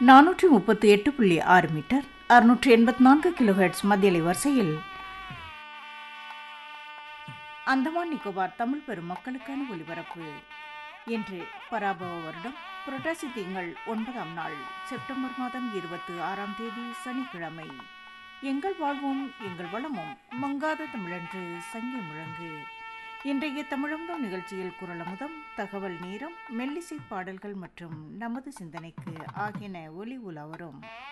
நானூற்றி முப்பத்தி எட்டு புள்ளி ஆறு மீட்டர் அறுநூற்றி எண்பத்தி நான்கு கிலோஹெட்ஸ் மத்தியலை வரிசையில் அந்தமான் நிக்கோபார் தமிழ் பெரும் மக்களுக்கான ஒலிபரப்பு இன்று பராபவ வருடம் புரட்டாசி திங்கள் ஒன்பதாம் நாள் செப்டம்பர் மாதம் இருபத்தி ஆறாம் தேதி சனிக்கிழமை எங்கள் வாழ்வும் எங்கள் வளமும் மங்காத தமிழன்று சங்கி முழங்கு இன்றைய தமிழமுதம் நிகழ்ச்சியில் குரலமுதம் தகவல் நேரம் மெல்லிசை பாடல்கள் மற்றும் நமது சிந்தனைக்கு ஆகியன ஒலி உலா வரும்